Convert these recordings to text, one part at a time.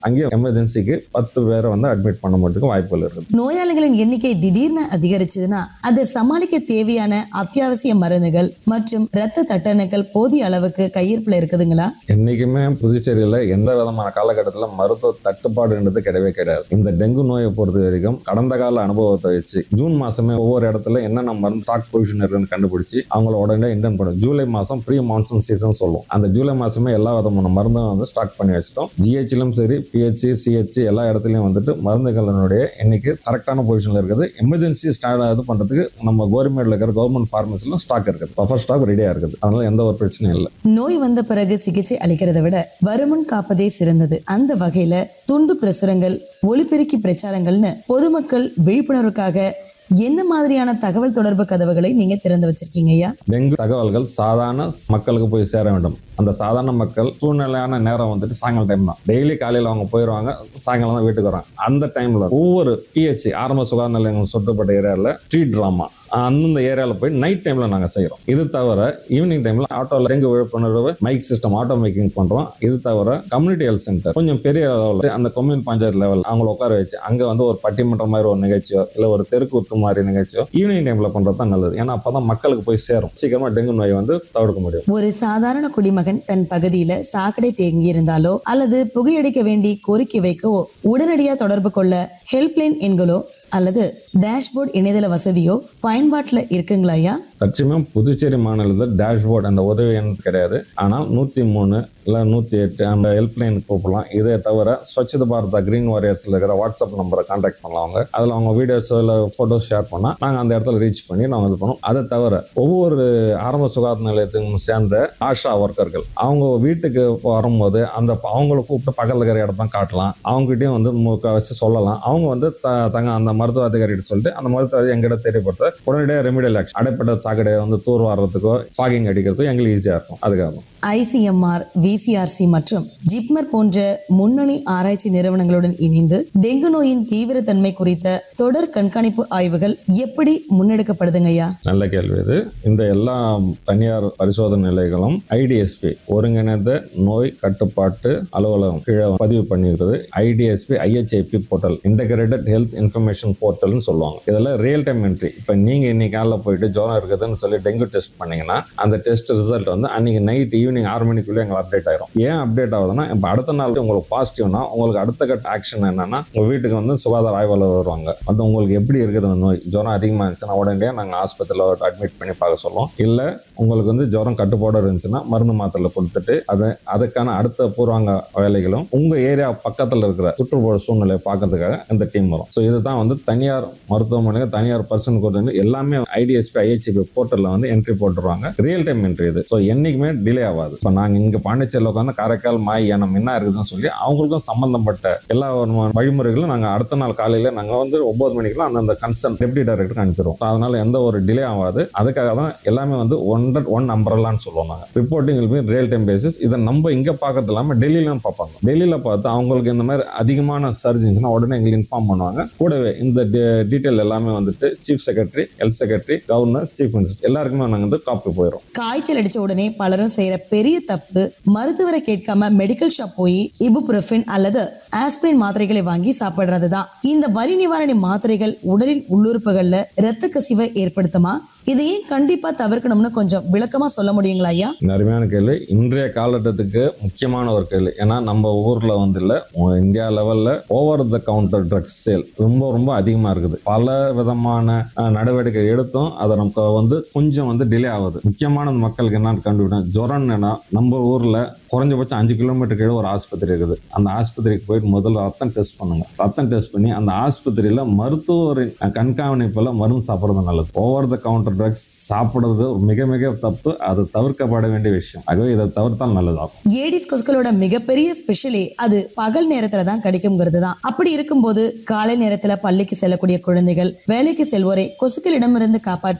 அங்கேயும் எமர்ஜென்சிக்கு பத்து பேரை வந்து அட்மிட் பண்ண மட்டும் வாய்ப்புகள் இருக்குது நோயாளிகளின் எண்ணிக்கை திடீர்னு அதிகரிச்சதுன்னா அதை சமாளிக்க தேவையான அத்தியாவசிய மருந்துகள் மற்றும் இரத்த தட்டணுக்கள் போதிய அளவுக்கு கையிருப்புல இருக்குதுங்களா என்னைக்குமே புதுச்சேரியில் எந்த விதமான காலகட்டத்தில் மருத்துவ தட்டுப்பாடுன்றது கிடையவே கிடையாது இந்த டெங்கு நோயை பொறுத்த வரைக்கும் கடந்த கால அனுபவத்தை வச்சு ஜூன் மாசமே ஒவ்வொரு இடத்துல என்னென்ன மருந்து ஸ்டாக் பொசிஷன் இருக்குன்னு கண்டுபிடிச்சு அவங்கள உடனே இன்டர்ன் பண்ணும் ஜூலை மாசம் ப்ரீ மான்சூன் சீசன் சொல்லுவோம் அந்த ஜூலை மாசமே எல்லா விதமான மருந்தும் வந்து ஸ்டாக் பண்ணி வச்சிட்டோம் ஜிஹெச்லும் சரி பிஹெச்சி சிஹெச்சி எல்லா இடத்துலையும் வந்துட்டு மருந்துகளினுடைய எண்ணிக்கை கரெக்டான பொசிஷனில் இருக்குது எமர்ஜென்சி ஸ்டார்ட் இது பண்ணுறதுக்கு நம்ம கவர்மெண்ட்ல இருக்கிற கவர்மெண்ட் ஃபார்மசிலும் ஸ்டாக் இருக்குது பஃபர் ஸ்டாக் ரெடியாக இருக்குது அதனால எந்த ஒரு பிரச்சனையும் இல்லை நோய் வந்த பிறகு சிகிச்சை அளிக்கிறதை விட வருமுன் காப்பதே சிறந்தது அந்த வகையில துண்டு பிரசுரங்கள் ஒலிபெருக்கி பிரச்சாரங்கள்னு பொதுமக்கள் விழிப்புணர்வுக்காக என்ன மாதிரியான தகவல் தொடர்பு கதவுகளை நீங்க திறந்து வச்சிருக்கீங்க ஐயா டெங்கு தகவல்கள் சாதாரண மக்களுக்கு போய் சேர வேண்டும் அந்த சாதாரண மக்கள் சூழ்நிலையான நேரம் வந்துட்டு சாயங்காலம் டைம் தான் டெய்லி காலையில் அவங்க போயிடுவாங்க சாயங்காலம் தான் வீட்டுக்கு வராங்க அந்த டைம்ல ஒவ்வொரு பிஎஸ்சி ஆரம்ப சுகாதார நிலையங்கள் சுற்றப்பட்ட ஏரியாவில் ஸ்ட்ரீட் ட்ராமா அந்தந்த ஏரியாவில் போய் நைட் டைம்ல நாங்கள் செய்கிறோம் இது தவிர ஈவினிங் டைம்ல ஆட்டோவில் டெங்கு விழிப்புணர்வு மைக் சிஸ்டம் ஆட்டோ மேக்கிங் பண்றோம் இது தவிர கம்யூனிட்டி ஹெல்த் சென்டர் கொஞ்சம் பெரிய அளவில் அந்த கம்யூனிட்டி பஞ்சாயத்து லெவல் அவங்கள உட்கார வச்சு அங்கே வந்து ஒரு பட்டிமன்றம் மாதிரி ஒரு நிகழ்ச்சியோ இல்லை ஒரு தெருக்கூத்து மாதிரி நிகழ்ச்சியோ ஈவினிங் டைம்ல பண்றது தான் நல்லது ஏன்னா அப்பதான் மக்களுக்கு போய் சேரும் சீக்கிரமா டெங்கு நோயை வந்து தவிர்க்க முடியும் ஒரு சாதாரண குடிமகன் தன் பகுதியில சாக்கடை தேங்கி இருந்தாலோ அல்லது புகையடிக்க வேண்டி கோரிக்கை வைக்கவோ உடனடியா தொடர்பு கொள்ள ஹெல்ப்லைன் எண்களோ அல்லது டேஷ்போர்ட் இணையதள வசதியோ பயன்பாட்டுல இருக்குங்களா ஐயா தற்சமயம் புதுச்சேரி மாநிலத்தில் டேஷ்போர்ட் அந்த உதவி எண் கிடையாது ஆனால் நூற்றி மூணு இல்லை நூற்றி எட்டு அந்த ஹெல்ப்லைன் கூப்பிடலாம் இதே தவிர ஸ்வச்சத பாரதா கிரீன் வாரியர்ஸில் இருக்கிற வாட்ஸ்அப் நம்பரை கான்டாக்ட் பண்ணலாம் அவங்க அதில் அவங்க வீடியோஸோ இல்லை ஃபோட்டோஸ் ஷேர் பண்ணால் நாங்கள் அந்த இடத்துல ரீச் பண்ணி நாங்கள் இது பண்ணுவோம் அதை தவிர ஒவ்வொரு ஆரம்ப சுகாதார நிலையத்துக்கும் சேர்ந்த ஆஷா ஒர்க்கர்கள் அவங்க வீட்டுக்கு வரும்போது அந்த அவங்கள கூப்பிட்டு பக்கத்தில் இருக்கிற இடத்தான் காட்டலாம் அவங்ககிட்டயும் வந்து முக்கால்வாசி சொல்லலாம் அவங்க வந்து த தங்க அந்த மருத்துவ அதிகாரிகிட்ட சொல்லிட்டு அந்த மருத்துவ அதிகாரி எங்கிட்ட தெரியப்படுத்த உடனடியாக ரெமிடியல் ஆக்ஷன் அடைப்பட்ட சாக்கடையை வந்து தூர் வர்றதுக்கோ ஃபாகிங் அடிக்கிறதுக்கோ எங்களுக்கு ஈஸியாக இருக்கும் அதுக்காக ஐசிஎம்ஆர் விசிஆர்சி மற்றும் ஜிப்மர் போன்ற முன்னணி ஆராய்ச்சி நிறுவனங்களுடன் இணைந்து டெங்கு நோயின் தீவிரத்தன்மை குறித்த தொடர் கண்காணிப்பு ஆய்வுகள் எப்படி முன்னெடுக்கப்படுதுங்க ஐயா நல்ல கேள்வி இது இந்த எல்லா தனியார் பரிசோதனை நிலையங்களும் ஐடிஎஸ்பி ஒருங்கிணைந்த நோய் கட்டுப்பாட்டு அலுவலகம் கீழே பதிவு பண்ணியிருக்கிறது IDSP IHIP portal integrated health information போர்ட்டல்னு சொல்லுவாங்க இதில் ரியல் டைம் என்ட்ரி இப்போ நீங்கள் இன்னைக்கு காலைல போயிட்டு ஜுரம் இருக்குதுன்னு சொல்லி டெங்கு டெஸ்ட் பண்ணீங்கன்னா அந்த டெஸ்ட் ரிசல்ட் வந்து அன்னைக்கு நைட் ஈவினிங் ஆறு மணிக்குள்ளே எங்களுக்கு அப்டேட் ஆயிரும் ஏன் அப்டேட் ஆகுதுன்னா இப்போ அடுத்த நாள் உங்களுக்கு பாசிட்டிவ்னா உங்களுக்கு அடுத்த கட்ட ஆக்ஷன் என்னன்னா உங்கள் வீட்டுக்கு வந்து சுகாதார ஆய்வாளர் வருவாங்க வந்து உங்களுக்கு எப்படி இருக்குது அந்த நோய் ஜுரம் அதிகமாக இருந்துச்சுன்னா உடனடியாக நாங்கள் ஆஸ்பத்திரியில் அட்மிட் பண்ணி பார்க்க சொல்லுவோம் இல்லை உங்களுக்கு வந்து ஜுரம் கட்டுப்பாடு இருந்துச்சுன்னா மருந்து மாத்திரை கொடுத்துட்டு அது அதுக்கான அடுத்த பூர்வாங்க வேலைகளும் உங்கள் ஏரியா பக்கத்தில் இருக்கிற சுற்றுப்புற சூழ்நிலையை பார்க்கறதுக்காக இந்த டீம் வரும் ஸோ இதுதான் வந்து தனியார் மருத்துவமனைக்கு தனியார் பர்சனுக்கு வந்து எல்லாமே ஐடிஎஸ்பி ஐஹெச்பி போர்ட்டலில் வந்து என்ட்ரி போட்டுருவாங்க ரியல் டைம் என்ட்ரி இது ஸோ என்றைக்குமே டிலே ஆகாது இப்போ நாங்கள் இங்கே பாண்டிச்சேரியில் உட்காந்து காரைக்கால் மாய் ஏனம் என்ன இருக்குதுன்னு சொல்லி அவங்களுக்கும் சம்பந்தப்பட்ட எல்லா விதமான வழிமுறைகளும் நாங்கள் அடுத்த நாள் காலையில் நாங்கள் வந்து ஒன்பது மணிக்கெல்லாம் அந்தந்த கன்சர்ன் டெப்டி டைரக்டருக்கு அனுப்பிடுவோம் So, அதனால எந்த ஒரு டிலே ஆகாது அதுக்காக தான் எல்லாமே வந்து ஒன் ஒன் அம்பரலான்னு சொல்லுவோம் நாங்கள் reporting will real time basis இதை நம்ம இங்கே பார்க்கறது இல்லாமல் டெல்லியிலும் பார்ப்பாங்க டெல்லியில் பார்த்து அவங்களுக்கு இந்த மாதிரி அதிகமான சர்ஜன்ஸ்னா உடனே எங்களுக்கு இன்ஃபார்ம் பண்ணுவாங்க கூடவே இந்த டீட்டெயில் எல்லாமே வந்துட்டு chief secretary health secretary governor chief minister எல்லாருக்குமே நாங்கள் வந்து காப்பி போயிடும் காய்ச்சல் அடிச்ச உடனே பலரும் செய்யற பெரிய தப்பு மருத்துவரை கேட்காம மெடிக்கல் ஷாப் போய் இபுப்ரோஃபின் அல்லது ஆஸ்பிரின் மாத்திரைகளை வாங்கி சாப்பிடுறதுதான் இந்த வலி நிவாரணி மாத்திரைகள் உடலின் உள்ளுறுப்புகள்ல இரத்த கசிவை ஏற்படுத்துமா இதை ஏன் கண்டிப்பா தவிர்க்கணும்னு கொஞ்சம் விளக்கமா சொல்ல முடியுங்களா ஐயா இந்த அருமையான கேள்வி இன்றைய காலகட்டத்துக்கு முக்கியமான ஒரு கேள்வி ஏன்னா நம்ம ஊர்ல வந்து இல்ல உ- இந்தியா லெவல்ல over the counter drugs sale ரொம்ப ரொம்ப அதிகமா இருக்குது பல விதமான அஹ், நடவடிக்கை எடுத்தும் அதை நமக்கு வந்து கொஞ்சம் வந்து டிலே ஆகுது முக்கியமான மக்களுக்கு என்னன்னு கண்டுபிடிச்சேன் ஜுரம்னா நம்ம ஊர்ல குறைஞ்சபட்சம் அஞ்சு கிலோமீட்டர் கீழே ஒரு ஆஸ்பத்திரி இருக்குது அந்த ஆஸ்பத்திரிக்கு போயிட்டு முதல்ல ரத்தம் டெஸ்ட் பண்ணுங்க ரத்தம் டெஸ்ட் பண்ணி அந்த ஆஸ்பத்திரியில மருத்துவரின் கண்காணிப்புல மருந்து சாப்பிடுறது நல்லது ஓவர் த கவுண்டர் ட்ரக்ஸ் சாப்பிடுறது ஒரு மிக மிக தப்பு அது தவிர்க்கப்பட வேண்டிய விஷயம் ஆகவே இதை தவிர்த்தால் நல்லதாகும் ஏடிஸ் கொசுக்களோட மிகப்பெரிய ஸ்பெஷலே அது பகல் நேரத்துல தான் கிடைக்குங்கிறது தான் அப்படி இருக்கும்போது காலை நேரத்துல பள்ளிக்கு செல்லக்கூடிய குழந்தைகள் வேலைக்கு செல்வோரை கொசுக்களிடமிருந்து காப்பாற்ற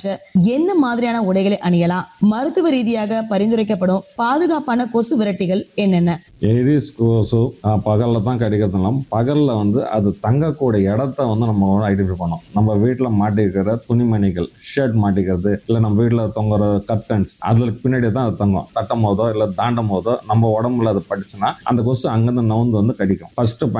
என்ன மாதிரியான உடைகளை அணியலாம் மருத்துவ ரீதியாக பரிந்துரைக்கப்படும் பாதுகாப்பான கொசு விரட்டிகள் என்னென்ன ஏரிஸ் கொசு பகலில் தான் கடிக்கிறதுனால பகலில் வந்து அது தங்கக்கூடிய இடத்த வந்து நம்ம ஐடென்டிஃபை பண்ணோம் நம்ம வீட்டில் மாட்டிருக்கிற துணிமணிகள் ஷர்ட் மாட்டிக்கிறது இல்லை நம்ம வீட்டில் தொங்குற கர்டன்ஸ் அதுக்கு பின்னாடி தான் அது தங்கும் தட்டும் போதோ இல்லை தாண்டும் போதோ நம்ம உடம்புல அது படிச்சுன்னா அந்த கொசு அங்கேருந்து நவுந்து வந்து கடிக்கும் ஃபர்ஸ்ட்